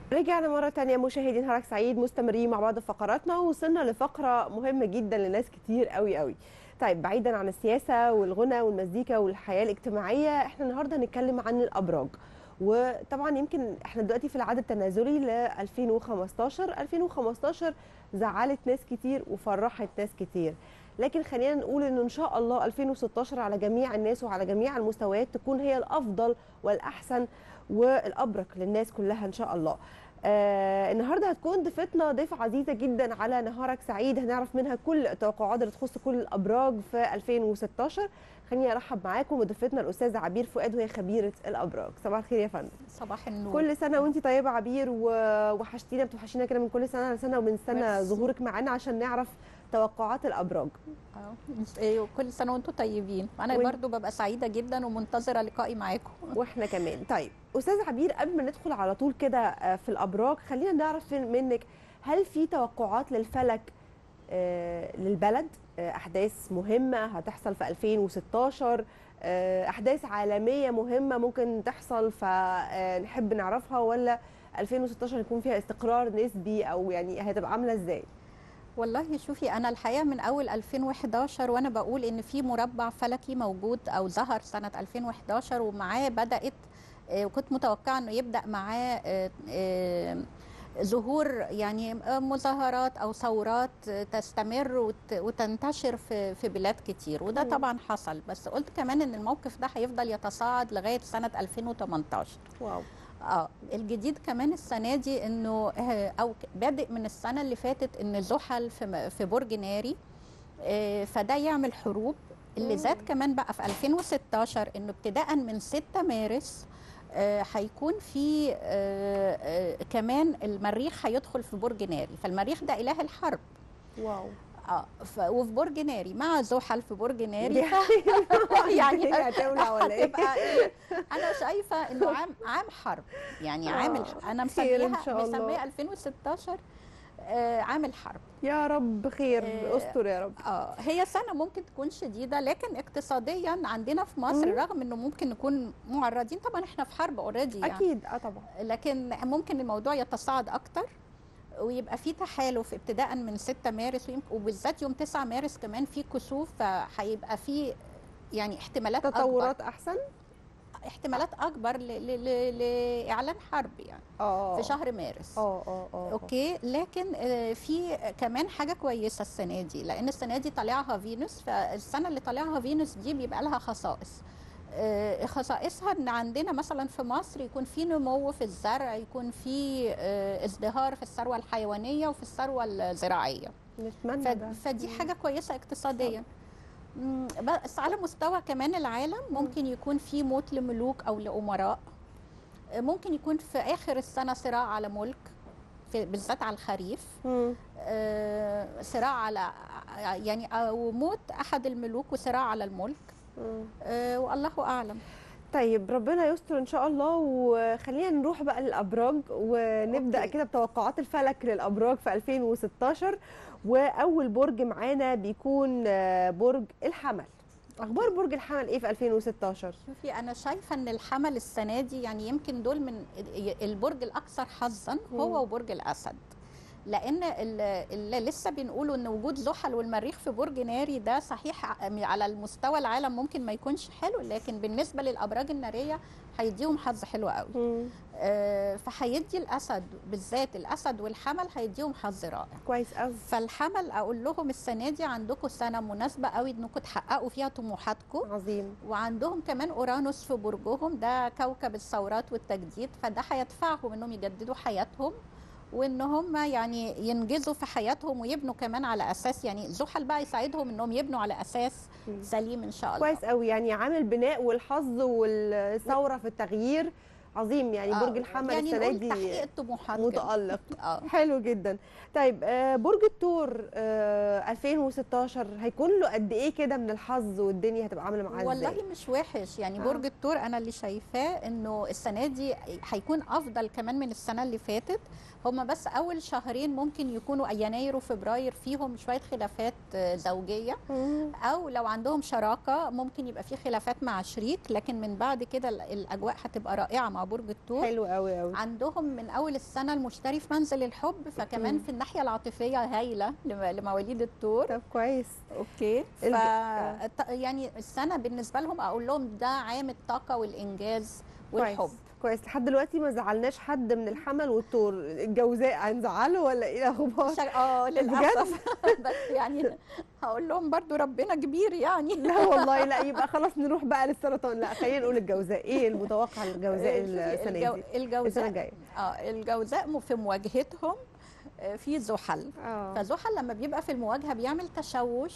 رجعنا مرة تانية مشاهدي نهارك سعيد مستمرين مع بعض في فقراتنا ووصلنا لفقرة مهمة جدا لناس كتير قوي قوي طيب بعيدا عن السياسة والغنى والمزيكا والحياة الاجتماعية احنا النهاردة هنتكلم عن الأبراج وطبعا يمكن احنا دلوقتي في العدد التنازلي ل 2015 2015 زعلت ناس كتير وفرحت ناس كتير لكن خلينا نقول انه ان شاء الله 2016 على جميع الناس وعلى جميع المستويات تكون هي الافضل والاحسن والابرك للناس كلها ان شاء الله آه النهارده هتكون ضيفتنا ضيفه عزيزه جدا على نهارك سعيد هنعرف منها كل التوقعات اللي تخص كل الابراج في 2016 خليني ارحب معاكم بضيفتنا الاستاذه عبير فؤاد وهي خبيره الابراج صباح الخير يا فندم صباح النور كل سنه وانت طيبه عبير ووحشتينا بتوحشينا كده من كل سنه لسنه ومن سنه ميرسي. ظهورك معانا عشان نعرف توقعات الابراج آه. إيه، وكل سنه وانتم طيبين انا وإنت- برضو ببقى سعيده جدا ومنتظره لقائي معاكم واحنا كمان طيب استاذ عبير قبل ما ندخل على طول كده آه، في الابراج خلينا نعرف منك هل في توقعات للفلك آه، للبلد آه، احداث مهمه هتحصل في 2016 آه، احداث عالميه مهمه ممكن تحصل فنحب نعرفها ولا 2016 يكون فيها استقرار نسبي او يعني هتبقى عامله ازاي والله شوفي انا الحقيقه من اول 2011 وانا بقول ان في مربع فلكي موجود او ظهر سنه 2011 ومعاه بدات آه، وكنت متوقعه انه يبدا معاه آه، آه، ظهور يعني آه، مظاهرات او ثورات آه، تستمر وت- وتنتشر في في بلاد كتير وده مم. طبعا حصل بس قلت كمان ان الموقف ده هيفضل يتصاعد لغايه سنه 2018 واو اه الجديد كمان السنه دي انه آه، او ك- بادئ من السنه اللي فاتت ان زحل في م- في برج ناري آه، فده يعمل حروب اللي مم. زاد كمان بقى في 2016 انه ابتداء من 6 مارس آه، هيكون في آه، آه، كمان المريخ هيدخل في برج ناري فالمريخ ده اله الحرب واو اه ف... وفي برج ناري مع زحل في برج ناري دي يعني يعني هتولع ولا ايه هتبقى إيه؟ انا شايفه انه عام عام حرب يعني آه، عام الح... انا خير إن مسميها شاء الله. مسميه 2016 آه عام الحرب يا رب خير آه، استر يا رب اه هي سنه ممكن تكون شديده لكن اقتصاديا عندنا في مصر مم. رغم انه ممكن نكون معرضين طبعا احنا في حرب اوريدي يعني اكيد اه طبعا لكن ممكن الموضوع يتصاعد اكتر ويبقى في تحالف ابتداء من 6 مارس ويمكن- وبالذات يوم 9 مارس كمان في كسوف فهيبقى في يعني احتمالات اكبر تطورات احسن احتمالات اكبر ل- ل- ل- لاعلان حرب يعني اه في شهر مارس اه اه اه اوكي لكن آه، في كمان حاجه كويسه السنه دي لان السنه دي طالعها فينوس فالسنه اللي طالعها فينوس دي بيبقى لها خصائص آه، خصائصها ان عندنا مثلا في مصر يكون في نمو في الزرع يكون في آه، ازدهار في الثروه الحيوانيه وفي الثروه الزراعيه نتمنى ف- ده فدي حاجه كويسه اقتصاديا مم، بس على مستوى كمان العالم ممكن يكون في موت لملوك او لامراء آه، ممكن يكون في اخر السنه صراع على ملك في بالذات على الخريف مم. آه، صراع على يعني او موت احد الملوك وصراع على الملك مم. آه، والله اعلم طيب ربنا يستر ان شاء الله وخلينا نروح بقى للابراج ونبدا أوكي. كده بتوقعات الفلك للابراج في 2016 واول برج معانا بيكون آه، برج الحمل اخبار برج الحمل ايه في 2016 شوفي انا شايفه ان الحمل السنه دي يعني يمكن دول من البرج الاكثر حظا مم. هو وبرج الاسد لان ال- اللي لسه بنقوله ان وجود زحل والمريخ في برج ناري ده صحيح ع- على المستوى العالم ممكن ما يكونش حلو لكن بالنسبه للابراج الناريه هيديهم حظ حلو قوي مم. آه، فهيدي الاسد بالذات الاسد والحمل هيديهم حظ رائع كويس قوي فالحمل اقول لهم السنه دي عندكم سنه مناسبه قوي انكم تحققوا فيها طموحاتكم عظيم وعندهم كمان اورانوس في برجهم ده كوكب الثورات والتجديد فده هيدفعهم انهم يجددوا حياتهم وان هم يعني ينجزوا في حياتهم ويبنوا كمان على اساس يعني زحل بقى يساعدهم انهم يبنوا على اساس مم. سليم ان شاء الله كويس قوي يعني عامل بناء والحظ والثوره في التغيير عظيم يعني آه، برج الحمل يعني السنه نقول تحقيق دي الطموحات كده. متالق اه حلو جدا طيب آه، برج الثور آه، 2016 هيكون له قد ايه كده من الحظ والدنيا هتبقى عامله معاه والله ازاي مش وحش يعني آه. برج الثور انا اللي شايفاه انه السنه دي هيكون افضل كمان من السنه اللي فاتت هما بس اول شهرين ممكن يكونوا يناير وفبراير فيهم شويه خلافات آه، زوجيه مم. او لو عندهم شراكه ممكن يبقى في خلافات مع شريك لكن من بعد كده ال- الاجواء هتبقى رائعه مع مع برج الثور حلو قوي قوي عندهم من اول السنه المشتري في منزل الحب فكمان مم. في الناحيه العاطفيه هايله لم- لمواليد الثور طب كويس اوكي ف الج- ط- يعني السنه بالنسبه لهم اقول لهم ده عام الطاقه والانجاز كويس والحب كويس لحد دلوقتي ما زعلناش حد من الحمل والطور الجوزاء هنزعله ولا ايه الاخبار شا- اه للاسف بس يعني هقول لهم برضو ربنا كبير يعني لا والله لا يبقى خلاص نروح بقى للسرطان لا خلينا نقول الجوزاء ايه المتوقع للجوزاء شوفي السنه الجو- دي السنه الجوزاء الجايه اه الجوزاء م- في مواجهتهم آه، في زحل اه فزحل لما بيبقى في المواجهه بيعمل تشوش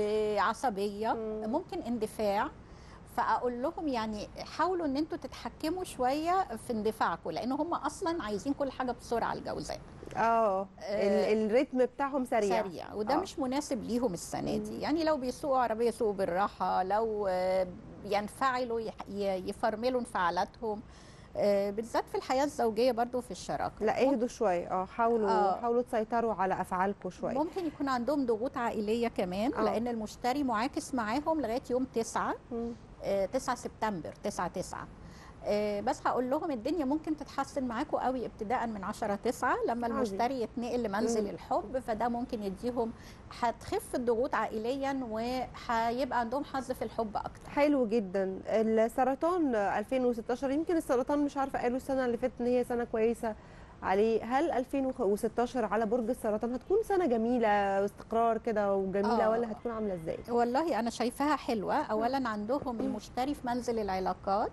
وعصبيه مم. ممكن اندفاع فاقول لهم يعني حاولوا ان انتوا تتحكموا شويه في اندفاعكم لان هم اصلا عايزين كل حاجه بسرعه الجوزاء اه ال- الريتم بتاعهم سريع سريع وده آه. مش مناسب ليهم السنه مم. دي يعني لو بيسوقوا عربيه يسوقوا بالراحه لو آه، ينفعلوا يح- ي- يفرملوا انفعالاتهم آه، بالذات في الحياه الزوجيه برضو في الشراكه لا اهدوا شويه اه حاولوا آه. حاولوا تسيطروا على افعالكم شويه ممكن يكون عندهم ضغوط عائليه كمان آه. لان المشتري معاكس معاهم لغايه يوم 9 مم. آه، 9 سبتمبر 9 9 آه، بس هقول لهم الدنيا ممكن تتحسن معاكم قوي ابتداء من 10 9 لما عظيم. المشتري يتنقل لمنزل مم. الحب فده ممكن يديهم هتخف الضغوط عائليا وهيبقى عندهم حظ في الحب اكتر حلو جدا السرطان 2016 يمكن السرطان مش عارفه قالوا السنه اللي فاتت ان هي سنه كويسه عليه هل 2016 على برج السرطان هتكون سنه جميله واستقرار كده وجميله آه. ولا هتكون عامله ازاي والله انا شايفاها حلوه اولا عندهم المشتري في منزل العلاقات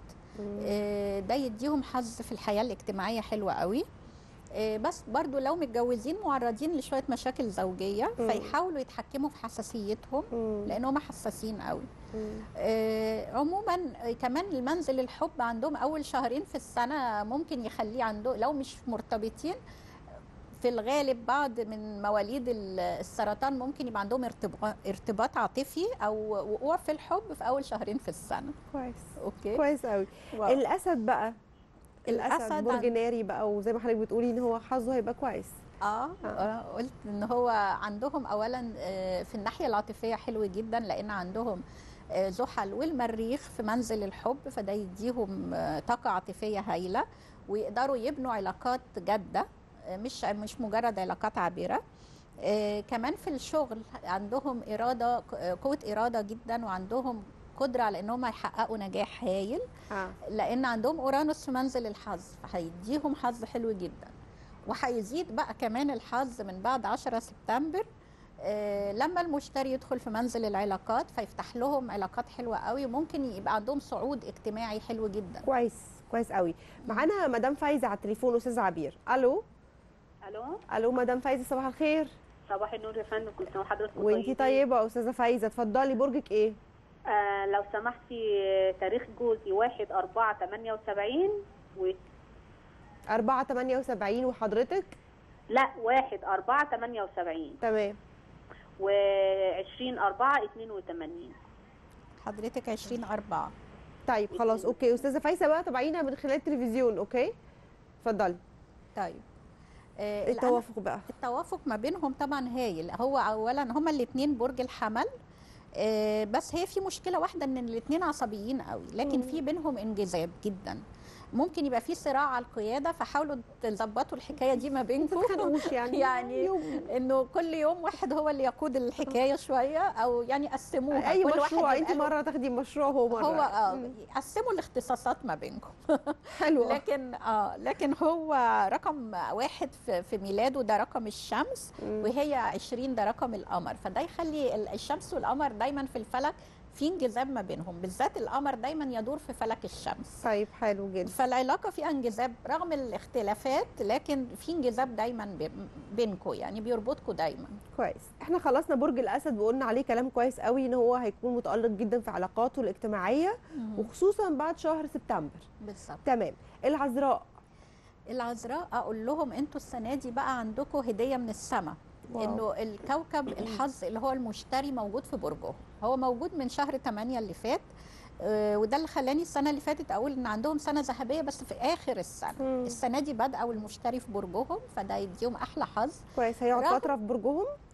آه، ده يديهم حظ في الحياه الاجتماعيه حلوه قوي آه، بس برضو لو متجوزين معرضين لشويه مشاكل زوجيه مم. فيحاولوا يتحكموا في حساسيتهم مم. لان هم حساسين قوي مم. آه، عموما آه، كمان المنزل الحب عندهم اول شهرين في السنه ممكن يخليه عنده لو مش مرتبطين في الغالب بعض من مواليد ال- السرطان ممكن يبقى عندهم ارتباط ارتباط عاطفي او وقوع في الحب في اول شهرين في السنه كويس اوكي كويس قوي واو. الاسد بقى الاسد الأسد برج عن- ناري بقى وزي ما حضرتك بتقولي ان هو حظه هيبقى كويس اه آه. آه، قلت ان هو عندهم اولا آه، في الناحيه العاطفيه حلو جدا لان عندهم آه، زحل والمريخ في منزل الحب فده يديهم آه، طاقه عاطفيه هايله ويقدروا يبنوا علاقات جاده آه، مش مش مجرد علاقات عابره آه، كمان في الشغل عندهم اراده آه، قوه اراده جدا وعندهم قدره على انهم يحققوا نجاح هايل اه لان عندهم اورانوس في منزل الحظ فهيديهم حظ حلو جدا وهيزيد بقى كمان الحظ من بعد 10 سبتمبر آه، لما المشتري يدخل في منزل العلاقات فيفتح لهم علاقات حلوه قوي وممكن يبقى عندهم صعود اجتماعي حلو جدا كويس كويس قوي معانا مدام فايزه على التليفون استاذ عبير الو الو الو مدام فايزه صباح الخير صباح النور يا فندم كل سنه وحضرتك وانتي طيبه استاذه فايزه اتفضلي برجك ايه آه لو سمحتي آه، تاريخ جوزي 1 4 78 و 4 78 وحضرتك لا 1 4 78 تمام و 20 4 82 حضرتك 20 4 طيب خلاص اوكي استاذه فايزه بقى تابعينا من خلال التلفزيون اوكي اتفضلي طيب آه، الأنا- التوافق بقى التوافق ما بينهم طبعا هايل هو اولا هما الاثنين برج الحمل آه، بس هي في مشكله واحده ان الاثنين عصبيين قوي لكن مم. في بينهم انجذاب جدا ممكن يبقى في صراع على القياده فحاولوا تظبطوا الحكايه دي ما ما بينكم تتخانقوش يعني يعني يوم انه كل يوم واحد هو اللي يقود الحكايه شويه او يعني قسموها اي كل واحد مشروع يبقى انت له- مره تاخدي مشروع هو مره هو اه مم. قسموا الاختصاصات ما بينكم حلو لكن اه لكن هو رقم واحد في, في ميلاده ده رقم الشمس مم. وهي 20 ده رقم القمر فده يخلي ال- الشمس والقمر دايما في الفلك في انجذاب ما بينهم بالذات القمر دايما يدور في فلك الشمس طيب حلو جدا فالعلاقه فيها انجذاب رغم الاختلافات لكن في انجذاب دايما بي- بينكم يعني بيربطكم دايما كويس احنا خلصنا برج الاسد وقلنا عليه كلام كويس قوي ان هو هيكون متالق جدا في علاقاته الاجتماعيه وخصوصا بعد شهر سبتمبر بالظبط تمام العذراء العذراء اقول لهم انتوا السنه دي بقى عندكم هديه من السماء واو. انه الكوكب الحظ اللي هو المشتري موجود في برجه هو موجود من شهر 8 اللي فات آه، وده اللي خلاني السنه اللي فاتت اقول ان عندهم سنه ذهبيه بس في اخر السنه مم. السنه دي بادئه والمشتري في برجهم فده يديهم احلى حظ كويس هيقعد رغم- فتره في برجهم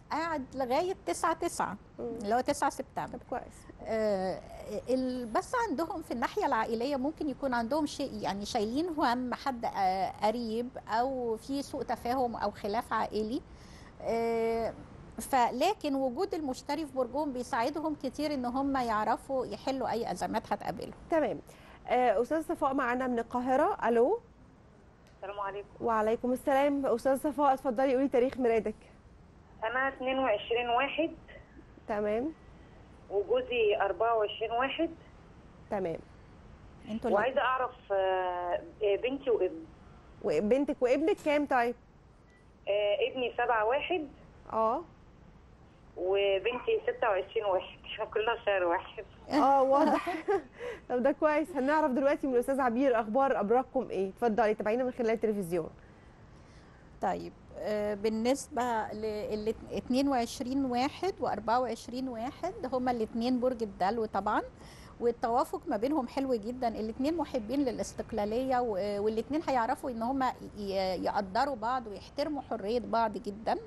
قاعد لغايه 9 9 مم. اللي هو 9 سبتمبر طب كويس آه، ال- بس عندهم في الناحيه العائليه ممكن يكون عندهم شيء يعني شايلين هم حد آه، قريب او في سوء تفاهم او خلاف عائلي آه، فلكن وجود المشتري في برجهم بيساعدهم كتير ان هم يعرفوا يحلوا اي ازمات هتقابلهم تمام آه، استاذ صفاء معانا من القاهره الو السلام عليكم وعليكم السلام استاذ صفاء اتفضلي قولي تاريخ ميلادك انا 22 واحد تمام وجوزي 24 واحد تمام انتوا اللي- وعايزه اعرف آه، بنتي وابني وبنتك وابنك كام طيب آه، ابني 7 واحد اه وبنتي 26 واحد احنا كلنا شهر واحد اه واضح طب ده كويس هنعرف دلوقتي من الاستاذ عبير اخبار ابراجكم ايه اتفضلي تابعينا من خلال التلفزيون طيب آه، بالنسبة ل 22 واحد و 24 واحد هما الاثنين برج الدلو طبعا والتوافق ما بينهم حلو جدا الاثنين محبين للاستقلالية والاثنين هيعرفوا ان هما ي- يقدروا بعض ويحترموا حرية بعض جدا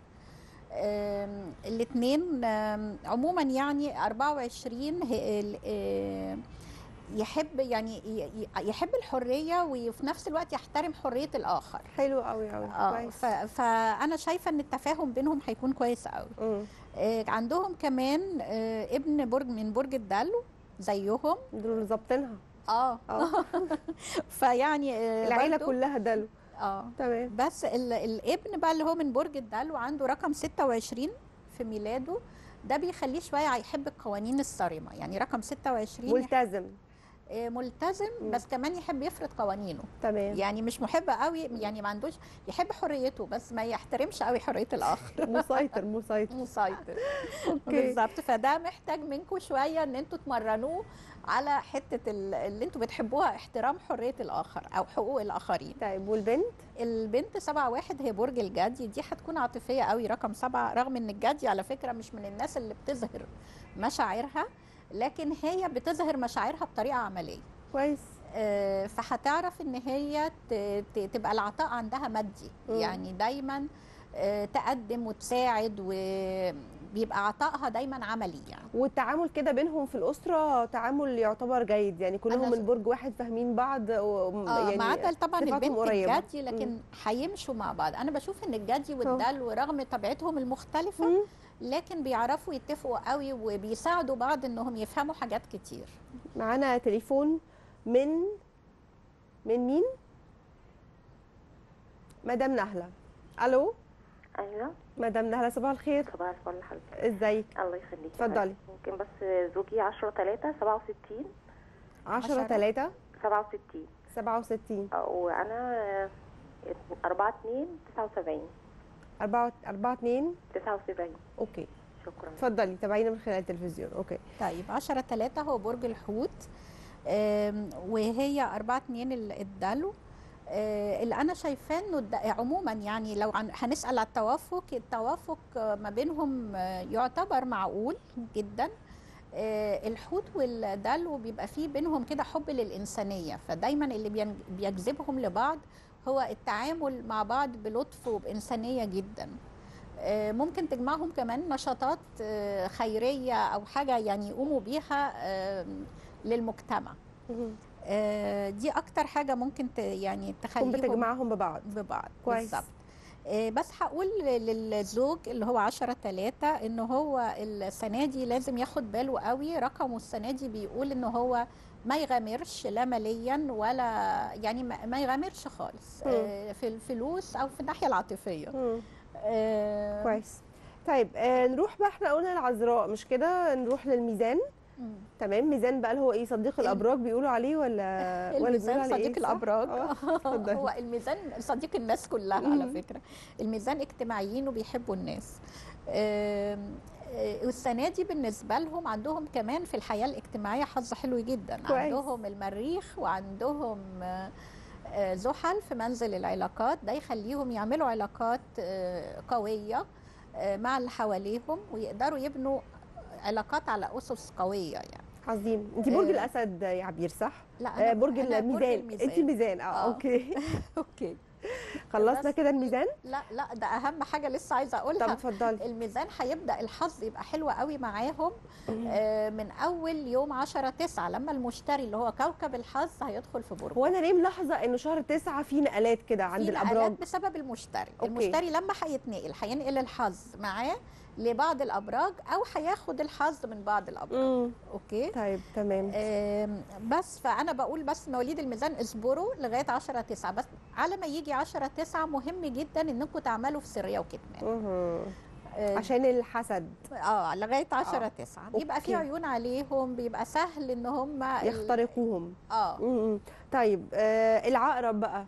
الاثنين عموما يعني 24 هي- ال- آه، يحب يعني ي- ي- يحب الحرية وفي نفس الوقت يحترم حرية الآخر حلو قوي قوي اه كويس ف- فانا شايفه ان التفاهم بينهم هيكون كويس قوي مم. آه، عندهم كمان آه، ابن برج من برج الدلو زيهم دول ظابطينها اه اه فيعني آه، العيله برضو- كلها دلو اه تمام بس ال- الابن بقى اللي هو من برج الدلو عنده رقم 26 في ميلاده ده بيخليه شويه يحب القوانين الصارمه يعني رقم 26 يح- ملتزم آه، ملتزم مم. بس كمان يحب يفرض قوانينه تمام يعني مش محب قوي يعني ما عندوش يحب حريته بس ما يحترمش قوي حريه الاخر مسيطر مسيطر مسيطر اوكي بالظبط فده محتاج منكم شويه ان انتوا تمرنوه على حته ال- اللي انتوا بتحبوها احترام حريه الاخر او حقوق الاخرين طيب والبنت البنت سبعة واحد هي برج الجدي دي هتكون عاطفيه قوي رقم سبعة رغم ان الجدي على فكره مش من الناس اللي بتظهر مشاعرها لكن هي بتظهر مشاعرها بطريقه عمليه كويس آه، فهتعرف ان هي ت- ت- تبقى العطاء عندها مادي مم. يعني دايما آه، تقدم وتساعد وبيبقى عطائها دايما عملي يعني والتعامل كده بينهم في الاسره تعامل يعتبر جيد يعني كلهم أنا من ش- برج واحد فاهمين بعض و... اه يعني ما عدا طبعا صفاتهم البنت قريبة. الجدي لكن هيمشوا مع بعض انا بشوف ان الجدي أه. والدلو رغم طبيعتهم المختلفه مم. لكن بيعرفوا يتفقوا قوي وبيساعدوا بعض انهم يفهموا حاجات كتير معانا تليفون من من مين مدام نهله الو ايوه مدام نهله صباح الخير صباح الفل حضرتك ازيك الله يخليك اتفضلي. ممكن بس زوجي 10 3 67 10 عشرة. 3 67 67 وانا 4 2 79 4 4 2 79 اوكي شكرا اتفضلي تابعينا من خلال التلفزيون اوكي طيب 10 3 هو برج الحوت آم، وهي 4 2 الدلو آه، اللي انا شايفاه انه الد- عموما يعني لو عن هنسال على التوافق التوافق آه، ما بينهم آه، يعتبر معقول جدا آه، الحوت والدلو بيبقى فيه بينهم كده حب للإنسانية فدايما اللي بين- بيجذبهم لبعض هو التعامل مع بعض بلطف وبإنسانية جدا آه، ممكن تجمعهم كمان نشاطات آه، خيرية أو حاجة يعني يقوموا بيها آه، للمجتمع مهم. آه، دي أكتر حاجة ممكن ت- يعني تكون تخليهم بتجمعهم ببعض ببعض كويس. بالظبط آه، بس هقول للزوج اللي هو 10 3 ان هو السنه دي لازم ياخد باله قوي رقمه السنه دي بيقول ان هو ما يغامرش لا ماليا ولا يعني ما ما يغامرش خالص مم. آه، في الفلوس او في الناحيه العاطفيه مم. آه، كويس طيب آه نروح بقى احنا قلنا العذراء مش كده نروح للميزان مم. تمام ميزان بقى اللي هو ايه صديق الابراج بيقولوا عليه ولا ولا الميزان بيقولوا عليه صديق إيه؟ صح؟ الابراج آه، اتفضلي. هو الميزان صديق الناس كلها مم. على فكره الميزان اجتماعيين وبيحبوا الناس آم، آه، والسنه دي بالنسبه لهم عندهم كمان في الحياه الاجتماعيه حظ حلو جدا كويس. عندهم المريخ وعندهم آه، آه، زحل في منزل العلاقات ده يخليهم يعملوا علاقات آه، قويه آه، مع اللي حواليهم ويقدروا يبنوا علاقات على اسس قويه يعني عظيم انت برج آه. الاسد يا عبير صح لا آه أنا- برج أنا الميزان انت الميزان اه آه. اوكي اوكي خلصنا بس- كده الميزان لا لا ده اهم حاجه لسه عايزه طب اقولها اتفضلي الميزان هيبدا الحظ يبقى حلو قوي معاهم آه، من اول يوم 10 9 لما المشتري اللي هو كوكب الحظ هيدخل في برج هو انا ليه ملاحظه ان شهر تسعة في نقلات كده عند في الابراج نقلات بسبب المشتري أوكي. المشتري لما هيتنقل هينقل الحظ معاه لبعض الابراج او هياخد الحظ من بعض الابراج امم اوكي طيب تمام آم، بس فانا بقول بس مواليد الميزان اصبروا لغايه 10 9 بس على ما يجي 10 9 مهم جدا انكم تعملوا في سريه وكتمان مهم. آه، عشان الحسد اه لغايه 10 آه. 9 بيبقى في أوكي. عيون عليهم بيبقى سهل ان هم ال- يخترقوهم اه مم. طيب آه العقرب بقى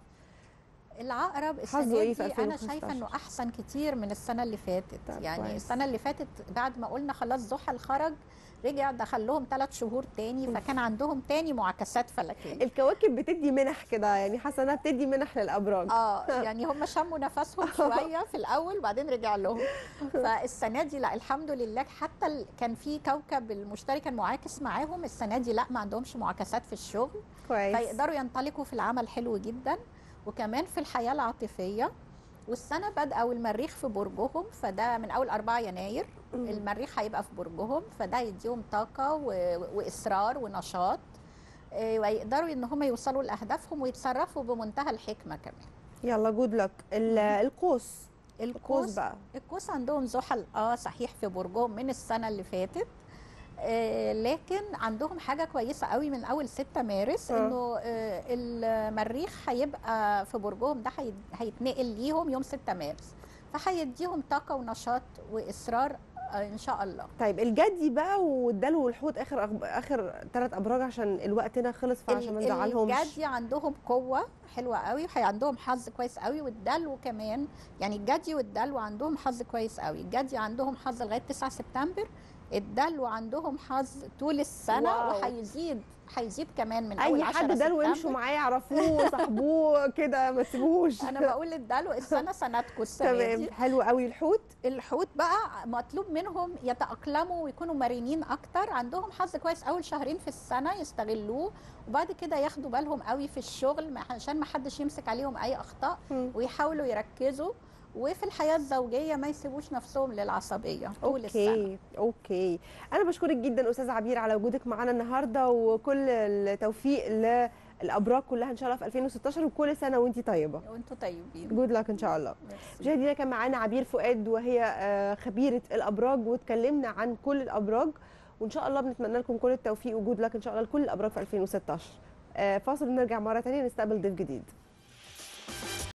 العقرب حظه السنه إيه في دي انا 2015؟ شايفه انه احسن كتير من السنه اللي فاتت طب يعني كويس. السنه اللي فاتت بعد ما قلنا خلاص زحل خرج رجع دخل لهم ثلاث شهور تاني فكان عندهم تاني معاكسات فلكيه الكواكب بتدي منح كده يعني حاسه انها بتدي منح للابراج اه يعني هم شموا نفسهم شويه في الاول وبعدين رجع لهم فالسنه دي لا الحمد لله حتى ال- كان في كوكب المشتري كان معاكس معاهم السنه دي لا ما عندهمش معاكسات في الشغل كويس فيقدروا ينطلقوا في العمل حلو جدا وكمان في الحياه العاطفيه والسنه بادئه والمريخ في برجهم فده من اول 4 يناير مم. المريخ هيبقى في برجهم فده يديهم طاقه و... واصرار ونشاط آه، ويقدروا ان هم يوصلوا لاهدافهم ويتصرفوا بمنتهى الحكمه كمان يلا جود لك القوس القوس القوس بقى القوس عندهم زحل اه صحيح في برجهم من السنه اللي فاتت آه لكن عندهم حاجه كويسه قوي من اول 6 مارس آه. انه آه المريخ هيبقى في برجهم ده هي- هيتنقل ليهم يوم 6 مارس فهيديهم طاقه ونشاط واصرار آه ان شاء الله طيب الجدي بقى والدلو والحوت اخر أخب... اخر ثلاث ابراج عشان الوقت هنا خلص فعشان ما ال- نزعلهمش الجدي عندهم قوه حلوه قوي وهي عندهم حظ كويس قوي والدلو كمان يعني الجدي والدلو عندهم حظ كويس قوي الجدي عندهم حظ لغايه 9 سبتمبر الدلو عندهم حظ طول السنه واو. وهيزيد هيزيد كمان من اول اي 10 حد دلو سبتمبر. يمشوا معاه يعرفوه صاحبوه كده ما تسيبوهوش انا بقول للدلو السنه سنتكم السنه تمام دي حلو قوي الحوت الحوت بقى مطلوب منهم يتأقلموا ويكونوا مرنين أكتر عندهم حظ كويس أول شهرين في السنة يستغلوه وبعد كده ياخدوا بالهم قوي في الشغل ما- عشان ما حدش يمسك عليهم أي أخطاء مم. ويحاولوا يركزوا وفي الحياة الزوجية ما يسيبوش نفسهم للعصبية طول السنة اوكي اوكي انا بشكرك جدا استاذ عبير على وجودك معانا النهارده وكل التوفيق للابراج كلها ان شاء الله في 2016 وكل سنه وانت طيبه وانتوا طيبين جود لك ان شاء الله ميرسي. مشاهدينا كان معانا عبير فؤاد وهي آه، خبيره الابراج واتكلمنا عن كل الابراج وان شاء الله بنتمنى لكم كل التوفيق وجود لك ان شاء الله لكل الابراج في 2016 آه، فاصل ونرجع مره ثانيه نستقبل ضيف جديد